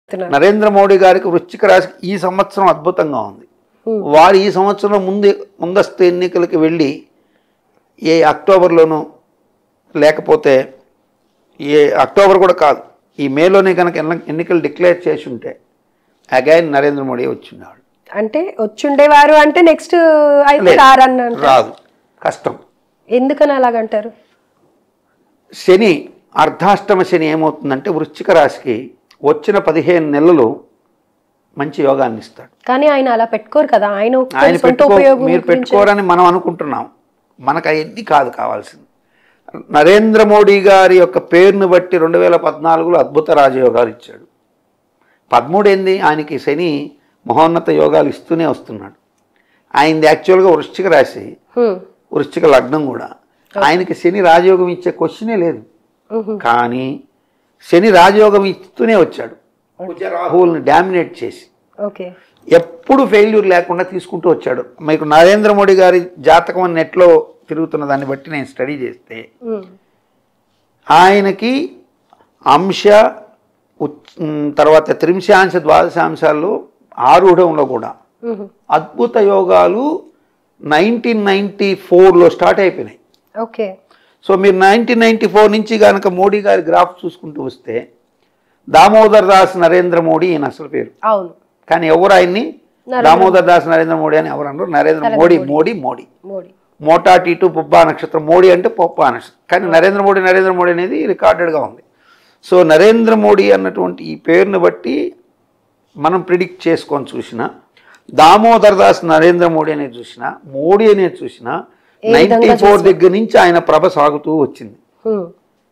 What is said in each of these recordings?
నరేంద్ర మోడీ గారికి వృశ్చిక రాశికి ఈ సంవత్సరం అద్భుతంగా ఉంది వారు ఈ సంవత్సరం ముందు ముందస్తు ఎన్నికలకి వెళ్ళి ఏ అక్టోబర్లోనూ లేకపోతే ఏ అక్టోబర్ కూడా కాదు ఈ మేలోనే కనుక ఎన్న- ఎన్నికలు డిక్లేర్ చేసి ఉంటే అగైన్ నరేంద్ర మోడీ వచ్చిన్నాడు అంటే వచ్చుండేవారు అంటే నెక్స్ట్ అయితే రారన్నాను రాదు కష్టం ఎందుకని అలాగంటారు శని అర్ధాష్టమ శని ఏమవుతుందంటే వృశ్చిక రాశికి వచ్చిన పదిహేను నెలలు మంచి యోగాన్ని ఇస్తాడు కానీ ఆయన అలా పెట్టుకోరు కదా ఆయన ఒక్క ఆయన సొంత పెట్టుకో ఉపయోగం మీరు గురించి- పెట్టుకోరని మనం అనుకుంటున్నాం మనకు అవన్నీ కాదు కావాల్సింది నరేంద్ర మోడీ గారి యొక్క పేరును బట్టి రెండు వేల పద్నాలుగులో అద్భుత రాజయోగాలు ఇచ్చాడు పదమూడు ఏంది ఆయనకి శని మహోన్నత యోగాలు ఇస్తూనే వస్తున్నాడు ఆయనది యాక్చువల్గా వృశ్చిక రాశి హ్మ్. వృశ్చిక లగ్నం కూడా ఆయనకి శని రాజయోగం ఇచ్చే క్వశ్చనే లేదు మ్హూ. కానీ శని రాజయోగం ఇస్తూనే వచ్చాడు కుజ రాహువుల్ని డామినేట్ చేసి ఓకే ఎప్పుడు ఫెయిల్యూర్ లేకుండా తీసుకుంటూ వచ్చాడు మీకు నరేంద్ర మోడీ గారి జాతకం అని నెట్లో తిరుగుతున్న దాన్ని బట్టి నేను స్టడీ చేస్తే హ్మ్. ఆయనకి అంశ ఉచ్- ఉమ్, తర్వాత త్రింశాంశ ద్వాదశాంశాల్లో ఆరూఢంలో కూడా మ్హూ. అద్భుత యోగాలు నైన్టీన్ నైంటీ ఫోర్లో స్టార్ట్ అయిపోయినాయి ఓకే సో మీరు నైన్టీన్ నైన్టీ ఫోర్ నుంచి కనుక మోడీ గారి గ్రాఫ్ చూసుకుంటూ వస్తే దామోదర్ దాస్ నరేంద్ర మోడీ ఈయన అసలు పేరు అవును కానీ ఎవరు ఆయన్ని దామోదర్ దాస్ నరేంద్ర మోడీ అని ఎవరు అనరు నరేంద్ర మోడీ మోడీ మోడీ మోడీ మోటా టీటు పుబ్బా నక్షత్రం మోడీ అంటే పొప్పా నక్షత్రం కానీ నరేంద్ర మోడీ నరేంద్ర మోడీ అనేది రికార్డెడ్గా ఉంది సో నరేంద్ర మోడీ అన్నటువంటి ఈ పేరుని బట్టి మనం ప్రిడిక్ట్ చేసుకొని చూసినా దామోదర్ దాస్ నరేంద్ర మోడీ అనేది చూసినా మోడీ అనేది చూసినా నైన్టీ ఫోర్ దగ్గర నుంచి ఆయన ప్రభ సాగుతూ వచ్చింది హ్మ్.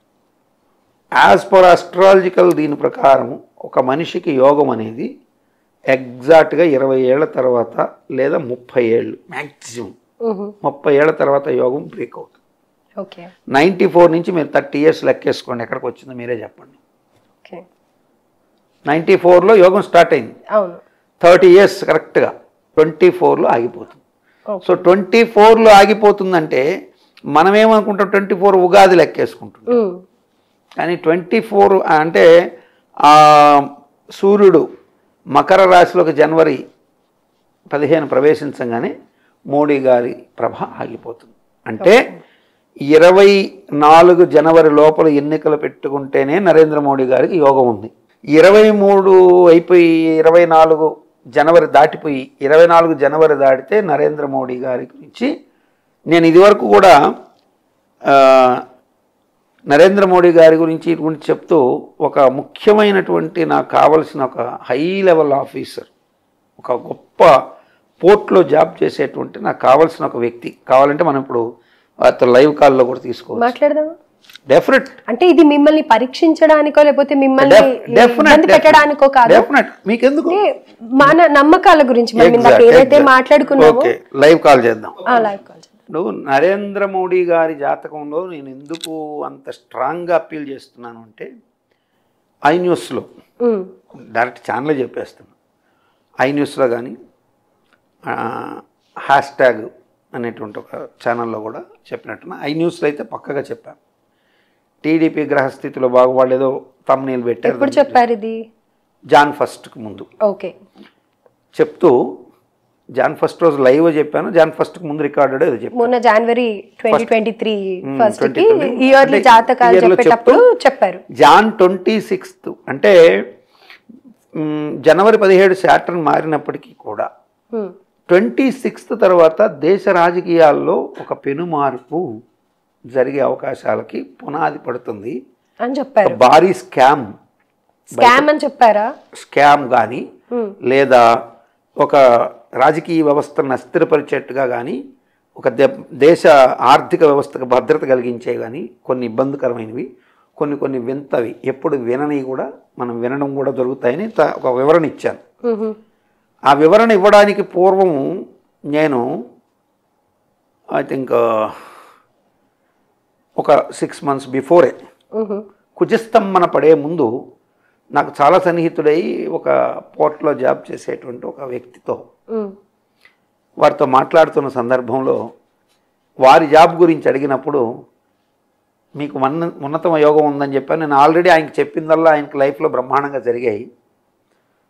యాజ్ పర్ అస్ట్రాలజికల్ దీని ప్రకారం ఒక మనిషికి యోగం అనేది ఎగ్జాక్ట్గా ఇరవై ఏళ్ల తర్వాత లేదా ముప్పై ఏళ్ళు మ్యాక్సిమం మ్హూ. ముప్పై ఏళ్ల తర్వాత యోగం బ్రేక్ అవుతుంది ఓకే నైంటీ ఫోర్ నుంచి మీరు థర్టీ ఇయర్స్ లెక్కేసుకోండి ఎక్కడికి వచ్చిందో మీరే చెప్పండి ఓకే నైంటీ ఫోర్లో యోగం స్టార్ట్ అయింది అవును థర్టీ ఇయర్స్ కరెక్ట్గా ట్వంటీ ఫోర్లో ఆగిపోతుంది ఓకే సో ట్వంటీ ఫోర్లో ఆగిపోతుందంటే మనం ఏమనుకుంటాం ట్వంటీ ఫోర్ ఉగాది లెక్కేసుకుంటాం హ్మ్. కానీ ట్వంటీ ఫోర్ అంటే ఆ సూర్యుడు మకర రాశిలోకి జనవరి పదిహేను ప్రవేశించగానే మోడీ గారి ప్రభ ఆగిపోతుంది అంటే ఇరవై నాలుగు జనవరి లోపల ఎన్నికలు పెట్టుకుంటేనే నరేంద్ర మోడీ గారికి యోగం ఉంది ఇరవై మూడు అయిపోయి ఇరవై నాలుగు జనవరి దాటిపోయి ఇరవై నాలుగు జనవరి దాటితే నరేంద్ర మోడీ గారి గురించి నేను ఇదివరకు కూడా ఆ, నరేంద్ర మోడీ గారి గురించి గురించి చెప్తూ ఒక ముఖ్యమైనటువంటి నాకు కావలసిన ఒక హై లెవెల్ ఆఫీసర్ ఒక గొప్ప పోర్ట్లో జాబ్ చేసేటువంటి నాకు కావాల్సిన ఒక వ్యక్తి కావాలంటే మనం ఇప్పుడు అతను లైవ్ కాల్లో కూడా తీసుకోవచ్చు మాట్లాడదామా డెఫినెట్ అంటే ఇది మిమ్మల్ని పరీక్షించడానికో లేకపోతే మిమ్మల్ని ఇబ్బంది పెట్టడానికో కాదు డెఫినెట్ మీకెందుకు అంటే మన నమ్మకాల గురించి మనం ఇందాక ఏదైతే మాట్లాడుకున్నామో ఓకే లైవ్ కాల్ చేద్దాం ఆ, లైవ్ కాల్ చేద్దాం. ఇప్పుడు నరేంద్ర మోడీ గారి జాతకంలో నేను ఎందుకు అంత స్ట్రాంగ్గా అప్పీల్ చేస్తున్నాను అంటే ఐ న్యూస్లో ఉమ్, డైరెక్ట్ ఛానల్ చెప్పేస్తున్నాను ఐ న్యూస్లో కానీ హ్యాష్ ట్యాగ్ అనేటువంటి ఒక ఛానల్లో కూడా చెప్పినట్టున్నా ఐ న్యూస్లో అయితే పక్కగా చెప్పాను టీడీపీ గ్రహస్థితిలో బాగుపడేదో ఏదో తమ్నీళ్ళు పెట్టారు ఎప్పుడు చెప్పారు ఇది జాన్ ఫస్ట్కి ముందు ఓకే చెప్తూ జాన్ ఫస్ట్ రోజు లైవ్ చెప్పాను జాన్ ఫస్ట్కి ముందు రికార్డెడ్ ఏదో చెప్పాను మొన్న జనవరి ట్వంటీ ట్వంటీ త్రీ ఫస్ట్ కి 2023 ఇయర్లీ అంటే జాతకాలు year లో చెప్పేటప్పుడు చెప్పారు జాన్ ట్వంటీ సిక్స్త్ అంటే మ్, జనవరి పదిహేడు శాటర్న్ మారినప్పటికీ కూడా ఉమ్, ట్వంటీ సిక్స్త్ తర్వాత దేశ రాజకీయాల్లో ఒక పెనుమార్పు జరిగే అవకాశాలకి పునాది పడుతుంది అని చెప్పారు భారీ స్కామ్ స్కామ్ అని చెప్పారా స్కామ్ కానీ ఉమ్, లేదా ఒక రాజకీయ వ్యవస్థను అస్థిరపరిచేట్టుగా కానీ ఒక దే- దేశ ఆర్థిక వ్యవస్థకు భద్రత కలిగించే కానీ కొన్ని ఇబ్బందికరమైనవి కొన్ని కొన్ని వింతవి ఎప్పుడు వినని కూడా మనం వినడం కూడా జరుగుతాయని త- ఒక వివరణ ఇచ్చాను ఉహు, ఆ వివరణ ఇవ్వడానికి పూర్వం నేను ఐ థింక్ ఒక సిక్స్ మంత్స్ బిఫోరే ఉహు, కుజస్తంభన పడే ముందు నాకు చాలా సన్నిహితుడై ఒక పోర్ట్లో జాబ్ చేసేటువంటి ఒక వ్యక్తితో ఉమ్, వారితో మాట్లాడుతున్న సందర్భంలో వారి జాబ్ గురించి అడిగినప్పుడు మీకు మన్న ఉన్నతమ యోగం ఉందని చెప్పాను నేను ఆల్రెడీ ఆయనకి చెప్పిందల్లా ఆయనకి లైఫ్లో బ్రహ్మాండంగా జరిగాయి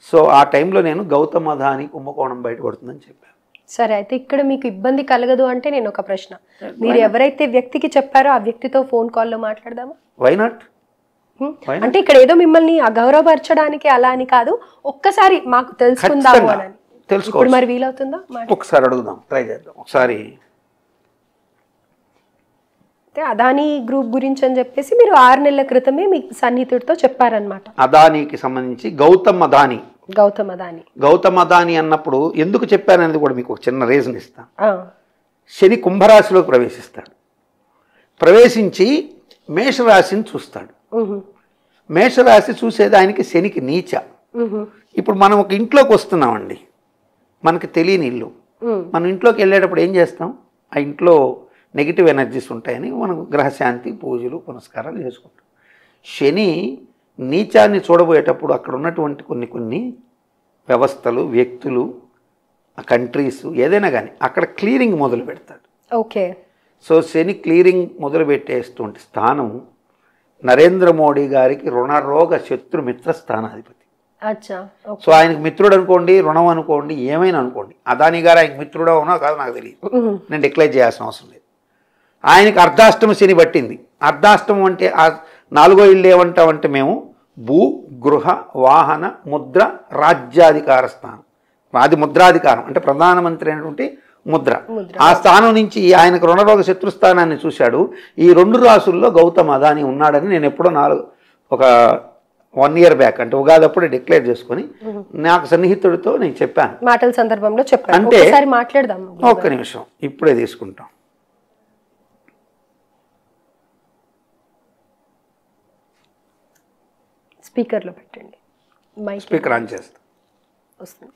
సో ఆ టైంలో నేను గౌతమ్ అదాని కుంభకోణం బయటపడుతుందని చెప్పాను సరే అయితే ఇక్కడ మీకు ఇబ్బంది కలగదు అంటే నేను ఒక ప్రశ్న మీరు ఎవరైతే వ్యక్తికి చెప్పారో ఆ వ్యక్తితో ఫోన్ కాల్లో మాట్లాడదామా why not hmm? Why not? అంటే ఇక్కడ ఏదో మిమ్మల్ని అగౌరవపరచడానికి అలా అని కాదు ఒక్కసారి మాకు తెలుసుకుందాము ఖచ్చితంగా అని ఇప్పుడు తెలుసుకోవచ్చు మరి వీలవుతుందా మాట్లా- ఒకసారి అడుగుదాం ట్రై చేద్దాం ఒకసారి అయితే అదానీ గ్రూప్ గురించి అని చెప్పేసి మీరు ఆరు నెలల క్రితమే మీ సన్నిహితుడితో చెప్పారనమాట అదానీకి సంబంధించి గౌతమ్ అదాని గౌతమ్ అదానీ గౌతమ్ అదాని అన్నప్పుడు ఎందుకు చెప్పాననేది కూడా మీకు ఒక చిన్న రీజన్ ఇస్తాను ఆ, శని కుంభరాశిలోకి ప్రవేశిస్తాడు ప్రవేశించి మేషరాశిని చూస్తాడు ఉహు, మేషరాశి చూసేది ఆయనకి శనికి నీచ ఉహు, ఇప్పుడు మనం ఒక ఇంట్లోకి వస్తున్నామండి మనకి తెలియని ఇల్లు ఉమ్, మనం ఇంట్లోకి వెళ్ళేటప్పుడు ఏం చేస్తాం ఆ ఇంట్లో నెగిటివ్ ఎనర్జీస్ ఉంటాయని మనం గ్రహశాంతి పూజలు పునస్కారాలు చేసుకుంటాం శని నీచాన్ని చూడబోయేటప్పుడు అక్కడ ఉన్నటువంటి కొన్ని కొన్ని వ్యవస్థలు వ్యక్తులు ఆ కంట్రీస్ ఏదైనా కానీ అక్కడ క్లీరింగ్ మొదలు పెడతాడు ఓకే సో శని క్లీరింగ్ మొదలు పెట్టేటువంటి స్థానం నరేంద్ర మోడీ గారికి రుణరోగ శత్రు మిత్ర స్థానాధిపతి అచ్చా ఓకే సో ఆయనకు మిత్రుడు అనుకోండి రుణం అనుకోండి ఏమైనా అనుకోండి అదాని గారు ఆయనకు మిత్రుడా ఉన్నా కాదు నాకు తెలియదు ఉహు, నేను డిక్లేర్ చేయాల్సిన అవసరం లేదు ఆయనకి అర్ధాష్టమ శని పట్టింది అర్ధాష్టమం అంటే ఆ నాలుగో ఇల్లు ఏమంటామంటే మేము భూ గృహ వాహన ముద్ర రాజ్యాధికార స్థానం అది ముద్రాధికారం అంటే ప్రధానమంత్రి అయినటువంటి ముద్ర ముద్ర. ఆ స్థానం నుంచి ఆయనకు రుణరోగ శత్రుస్థానాన్ని చూశాడు ఈ రెండు రాసుల్లో గౌతమ్ అదాని ఉన్నాడని నేను ఎప్పుడో నాలుగు ఒక వన్ ఇయర్ బ్యాక్ అంటే ఉగాది అప్పుడే డిక్లేర్ చేసుకొని నాకు సన్నిహితుడితో నేను చెప్పాను మాటల సందర్భంలో చెప్పారు అంటే- ఒకసారి మాట్లాడదాం ఒక్క నిమిషం ఇప్పుడే తీసుకుంటాం స్పీకర్ లో పెట్టండి మైక్ స్పీకర్ ఆన్ చేస్తా వస్తుంది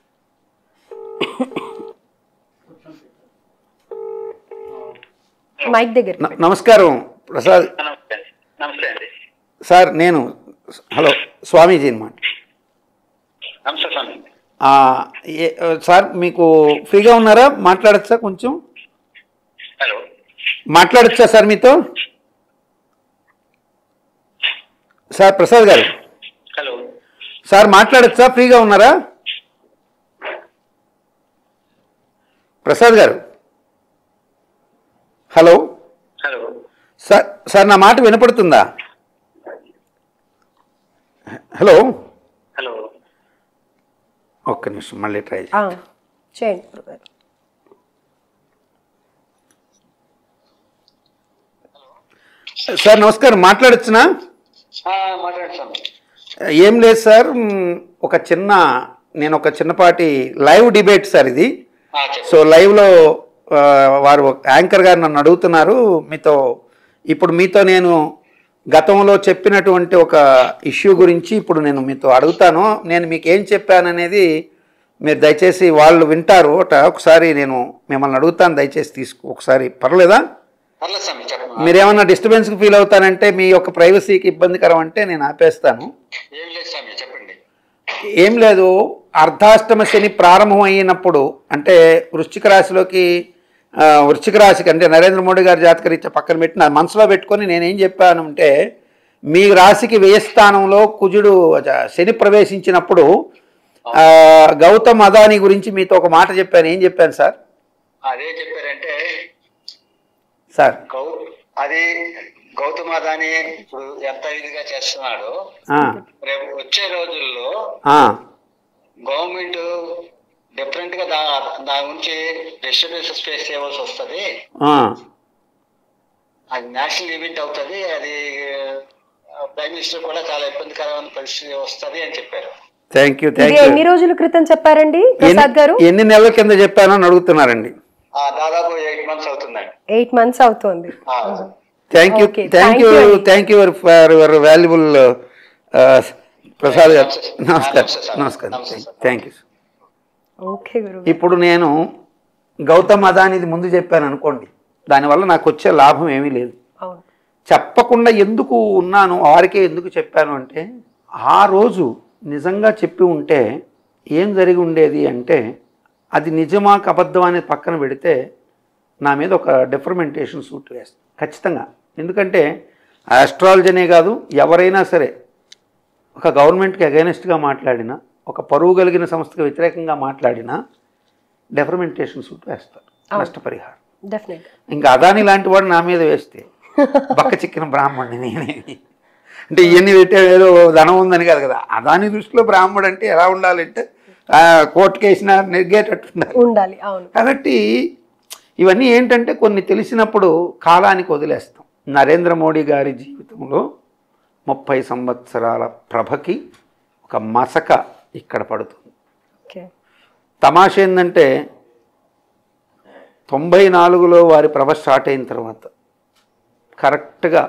మైక్ దగ్గర న- నమస్కారం ప్రసాద్ నమస్తే అండి నమస్తే అండి సార్ నేను హలో స్వామీజీ అనమాట నమస్తే స్వామి ఆ, ఏ- సార్ మీకు ఫ్రీగా ఉన్నారా మాట్లాడచ్చా కొంచెం హలో మాట్లాడచ్చా సార్ మీతో సార్ ప్రసాద్ గారు హలో సార్ మాట్లాడచ్చా ఫ్రీగా ఉన్నారా ప్రసాద్ గారు హలో హలో సార్ సార్ నా మాట వినపడుతుందా హలో హలో ఒక్క నిమిషం మళ్ళీ ట్రై చేయి. ఆ, చేయండి గురుగారు. సార్ నమస్కారం మాట్లాడొచ్చునా ఆ, మాట్లాడండి స్వామి ఏం లేదు సార్ మ్, ఒక చిన్న నేను ఒక చిన్నపాటి లైవ్ డిబేట్ సార్ ఇది ఆ, చెప్పు సో లైవ్లో ఆ, వారు యాంకర్ గారు నన్ను అడుగుతున్నారు మీతో ఇప్పుడు మీతో నేను గతంలో చెప్పినటువంటి ఒక ఇష్యూ గురించి ఇప్పుడు నేను మీతో అడుగుతాను నేను మీకు ఏం చెప్పాననేది మీరు దయచేసి వాళ్ళు వింటారు అట ఒకసారి నేను మిమ్మల్ని అడుగుతాను దయచేసి తీసుకో ఒకసారి పర్లేదా పర్లేదు స్వామి చెప్పు మీరు ఏమన్నా డిస్టర్బెన్స్కి ఫీల్ అవుతానంటే మీ యొక్క ప్రైవసీకి ఇబ్బందికరం అంటే నేను ఆపేస్తాను ఏం లేదు స్వామి చెప్పండి ఏం లేదు అర్ధాష్టమ శని ప్రారంభం అయినప్పుడు అంటే వృశ్చిక రాశిలోకి ఆ, వృశ్చిక రాశికి అంటే నరేంద్ర మోడీ గారి జాతకరీత్యా పక్కన పెట్టి నా మనసులో పెట్టుకొని నేనేం చెప్పాను అంటే మీ రాశికి వ్యయ స్థానంలో కుజుడు అజ- శని ప్రవేశించినప్పుడు ఆ, గౌతమ్ అదాని గురించి మీతో ఒక మాట చెప్పాను ఏం చెప్పాను సార్ అదే చెప్పారంటే సార్ గౌ అది గౌతమ్ అదాని ఇప్పుడు ఎంత ఇదిగా చేస్తున్నాడు ఆ, రేపు వచ్చే రోజుల్లో ఆ, గవర్నమెంట్ డిఫరెంట్ గా దా దాని గురించి డిస్టర్బెన్సెస్ ఫేస్ చేయవలసి వస్తుంది ఆ. అది నేషనల్ ఈవెంట్ అవుతుంది అది ప్రైమ్ మినిస్టర్ కూడా చాలా ఇబ్బందికరమైన పరిస్థితి వస్తుంది అని చెప్పారు థ్యాంక్ యూ ఇది థ్యాంక్ యూ ఎన్ని రోజుల క్రితం చెప్పారండి ప్రసాద్ గారు ఎన్ని- ఎన్ని నెలల కింద చెప్పానని అడుగుతున్నారండి ఆ, దాదాపు ఎయిట్ మంత్స్ అవుతుందండి ఎయిట్ మంత్స్ అవుతుంది ఆ, thank you Okay, thank thank you you అండి. Thank you for your valuable Prasad గారు నమస్తే సార్. నమస్కారం నమస్తే సార్. నమస్కారం నమస్తే సార్. థ్యాంక్ యూ ఓకే గురు ఇప్పుడు నేను గౌతమ్ అదానిది ముందు చెప్పాను అనుకోండి దానివల్ల నాకు వచ్చే లాభం ఏమీ లేదు అవును చెప్పకుండా ఎందుకు ఉన్నాను వారికే ఎందుకు చెప్పాను అంటే ఆ రోజు నిజంగా చెప్పి ఉంటే ఏం జరిగి ఉండేది అంటే అది నిజమా అబద్ధం అనేది పక్కన పెడితే నా మీద ఒక డిఫర్మెంటేషన్ సూట్ వేస్తుంది ఖచ్చితంగా ఎందుకంటే ఆస్ట్రాలజీనే కాదు ఎవరైనా సరే ఒక గవర్నమెంట్కి అగైనెస్ట్గా మాట్లాడినా ఒక పరువు కలిగిన సంస్థకు వ్యతిరేకంగా మాట్లాడినా డెఫర్మెంటేషన్ సూట్ వేస్తారు నష్టపరిహారం డెఫినెట్ ఇంకా అదాని లాంటి వాడు నా మీద వేస్తే బక్క చిక్కిన బ్రాహ్మణ్ణి నేనే అంటే ఇవన్నీ పెట్టే ఏదో ధనం ఉందని కాదు కదా అదాని దృష్టిలో బ్రాహ్మడు అంటే ఎలా ఉండాలంటే ఆ, కోర్టుకి వేసినా నెగ్గేటట్టు ఉండాలి ఉండాలి అవును కాబట్టి ఇవన్నీ ఏంటంటే కొన్ని తెలిసినప్పుడు కాలానికి వదిలేస్తాం నరేంద్ర మోడీ గారి జీవితంలో ముప్పై సంవత్సరాల ప్రభకి ఒక మసక ఇక్కడ పడుతుంది ఓకే తమాష ఏంటంటే తొంభై నాలుగులో వారి ప్రభ స్టార్ట్ అయిన తర్వాత కరెక్ట్గా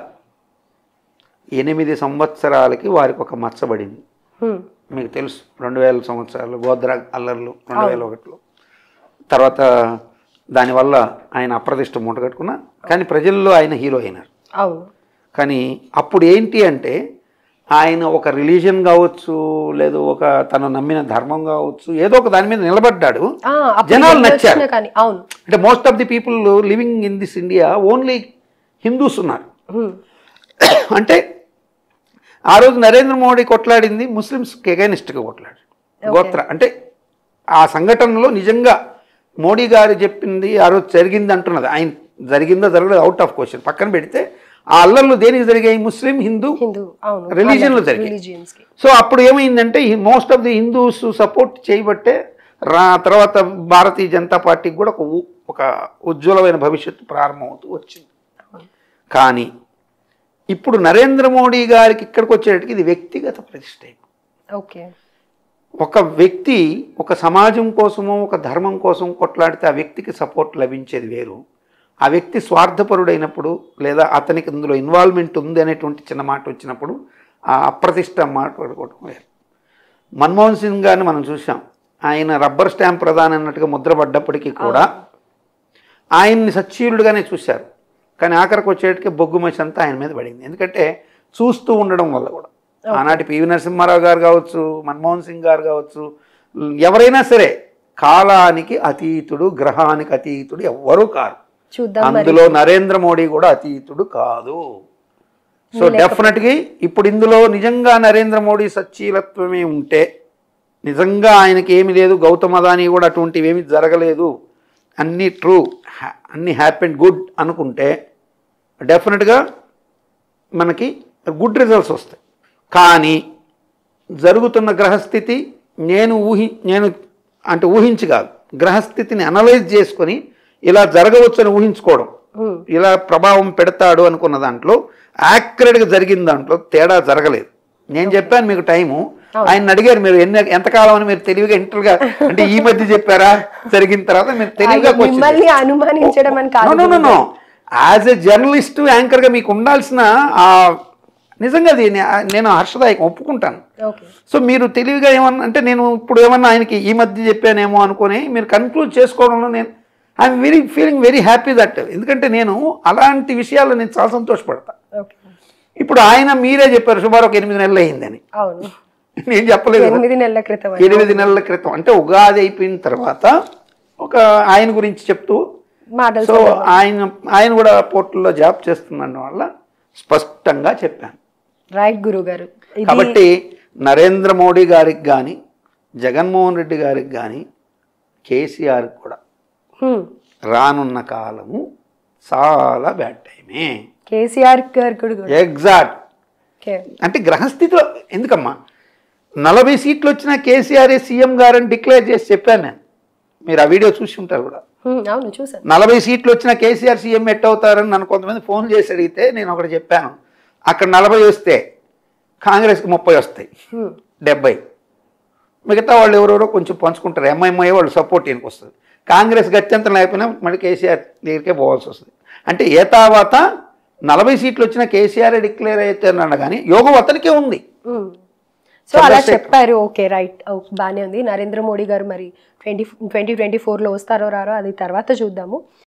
ఎనిమిది సంవత్సరాలకి వారికి ఒక మచ్చబడింది హ్మ్. మీకు తెలుసు రెండు వేల సంవత్సరాలు గోద్రా అల్లర్లు రెండు వేల ఒకటిలో తర్వాత దానివల్ల ఆయన అప్రతిష్ట మూటగట్టుకున్నా కానీ ప్రజల్లో ఆయన హీరో అయినారు అవును కానీ అప్పుడు ఏంటి అంటే ఆయన ఒక రిలీజన్ కావచ్చు లేదు ఒక తను నమ్మిన ధర్మం కావచ్చు ఏదో ఒక దాని మీద నిలబడ్డాడు ఆ, అప్పుడు జనాలు ఎన్ని నచ్చారు వచ్చినా కానీ అవును అంటే most of the people living in this India only Hindus hmm హ్మ్. అంటే ఆ రోజు నరేంద్ర మోడీ కొట్లాడింది ముస్లిమ్స్కి ఎగైనిస్ట్గా కొట్లాడు గోత్ర అంటే ఆ సంఘటనలో నిజంగా మోడీ గారు చెప్పింది ఆ రోజు జరిగింది అంటున్నది ఆయన జరిగిందో జరగలేదు అవుట్ ఆఫ్ క్వశ్చన్ పక్కన పెడితే ఆ అల్లర్లు దేనికి జరిగాయి ముస్లిం హిందూ హిందూ అవును Religion లో జరిగాయి. రిలీజియన్స్ కి సో అప్పుడు ఏమైందంటే most of the Hindus support చేయబట్టే రా తర్వాత భారతీయ జనతా పార్టీకి కూడా ఒక ఉ- ఒక ఉజ్వలమైన భవిష్యత్తు ప్రారంభమవుతూ వచ్చింది కానీ ఇప్పుడు నరేంద్ర మోడీ గారికి ఇక్కడికి వచ్చేటికి ఇది వ్యక్తిగత ప్రతిష్ట ఓకే ఒక వ్యక్తి ఒక సమాజం కోసమో ఒక ధర్మం కోసం కొట్లాడితే ఆ వ్యక్తికి సపోర్ట్ లభించేది వేరు ఆ వ్యక్తి స్వార్థపరుడైనప్పుడు లేదా అతనికి ఇందులో ఇన్వాల్వ్మెంట్ ఉంది అనేటువంటి చిన్న మాట వచ్చినప్పుడు ఆ అప్రతిష్ట మాట్లాడుకోవడం వేరు మన్మోహన్ సింగ్ గారిని మనం చూసాం ఆయన రబ్బర్ స్టాంప్ ప్రధాని అన్నట్టుగా ముద్రపడ్డప్పటికీ కూడా ఆయన్ని సచ్చీలుడుగానే చూశారు కానీ ఆఖరికి వచ్చేటికి బొగ్గు మసి అంతా ఆయన మీద పడింది ఎందుకంటే చూస్తూ ఉండడం వల్ల కూడా ఆనాటి పివి నరసింహారావు గారు కావచ్చు మన్మోహన్ సింగ్ గారు కావచ్చు ఎవరైనా సరే కాలానికి అతీతుడు గ్రహానికి అతీతుడు ఎవ్వరూ కారు చూద్దాం మరి అందులో నరేంద్ర మోడీ కూడా అతీతుడు కాదు సో డెఫినెట్గా ఇప్పుడు ఇందులో నిజంగా నరేంద్ర మోడీ సచ్చీలత్వమే ఉంటే నిజంగా ఆయనకి ఏమి లేదు గౌతమ్ అదాని కూడా అటువంటివి ఏమి జరగలేదు అన్నీ ట్రూ అన్నీ హ్యాపీ అండ్ గుడ్ అనుకుంటే డెఫినెట్గా మనకి గుడ్ రిజల్ట్స్ వస్తాయి కానీ జరుగుతున్న గ్రహస్థితి నేను ఊహి నేను అంటే ఊహించి కాదు గ్రహస్థితిని అనలైజ్ చేసుకొని ఇలా జరగవచ్చని ఊహించుకోవడం హ్మ్. ఇలా ప్రభావం పెడతాడు అనుకున్న దాంట్లో యాక్యురేట్గా జరిగిన దాంట్లో తేడా జరగలేదు నేను చెప్పాను మీకు టైము ఆయన అడిగారు మీరు ఎన్ని ఎంతకాలం అని మీరు తెలివిగా ఇంటర్గా అంటే ఈ మధ్య చెప్పారా జరిగిన తర్వాత మీరు తెలివిగా అయ్యో, question మిమ్మల్ని అనుమానించడం అని కాదు నో యాజ్ ఎ జర్నలిస్ట్ యాంకర్గా మీకు ఉండాల్సిన ఆ నిజంగా అది నే- నేను హర్షదాయకం ఒప్పుకుంటాను ఓకే సో మీరు తెలివిగా ఏమన్నా అంటే నేను ఇప్పుడు ఏమన్నా ఆయనకి ఈ మధ్య చెప్పానేమో అనుకొని మీరు కన్క్లూడ్ చేసుకోవడంలో నేను I'm very feeling very happy that ఎందుకంటే నేను అలాంటి విషయాల్లో నేను చాలా సంతోషపడతా ఓకే ఇప్పుడు ఆయన మీరే చెప్పారు సుమారు ఒక ఎనిమిది నెలలు అయిందని అవును నేను చెప్పలేదు కదా. ఎనిమిది నెలల క్రితం అని. ఎనిమిది నెలల క్రితం అంటే ఉగాది అయిపోయిన తర్వాత ఒక ఆయన గురించి చెప్తూ మాటలు సో ఆయన ఆయన కూడా పోర్టుల్లో జాబ్ చేస్తున్న వల్ల స్పష్టంగా చెప్పాను రైట్ గురువు గారు ఇది కాబట్టి నరేంద్ర మోడీ గారికి కానీ జగన్మోహన్ రెడ్డి గారికి కానీ కేసీఆర్ కూడా హ్మ్. రానున్న కాలము చాలా బ్యాడ్ టైమే కేసీఆర్ గారు కూడా కూడా. ఎగ్జాక్ట్ ఓకే అంటే గ్రహస్థితిలో ఎందుకమ్మా నలభై సీట్లు వచ్చిన కేసీఆర్ సీఎం గారని డిక్లేర్ చేసి చెప్పాను నేను మీరు ఆ వీడియో చూసి ఉంటారు కూడా హ్మ్, అవును చూసాను నలభై సీట్లు వచ్చిన కేసీఆర్ సీఎం ఎట్ అవుతారని నన్ను కొంతమంది ఫోన్ చేసి అడిగితే నేను ఒకటి చెప్పాను అక్కడ నలభై వస్తే కాంగ్రెస్కి ముప్పై వస్తాయి హ్మ్. డెబ్బై మిగతా వాళ్ళు ఎవరెవరో కొంచెం పంచుకుంటారు ఎంఐఎంఐ వాళ్ళు సపోర్ట్ ఈయనకి వస్తుంది కాంగ్రెస్ గత్యంతరం లేకపోయినా మళ్ళీ కేసీఆర్ దగ్గరికే పోవాల్సి వస్తుంది అంటే ఏ తర్వాత నలభై సీట్లు వచ్చిన కేసీఆర్ డిక్లేర్ అయితే అన్నాడు కానీ యోగం అతనికే ఉంది హ్మ్. సో అలా చెప్పారు ఓకే రైట్ బాగానే ఉంది నరేంద్ర మోడీ గారు మరి ట్వంటీ ట్వంటీ ట్వంటీ ఫోర్లో వస్తారో రారో అది తర్వాత చూద్దాము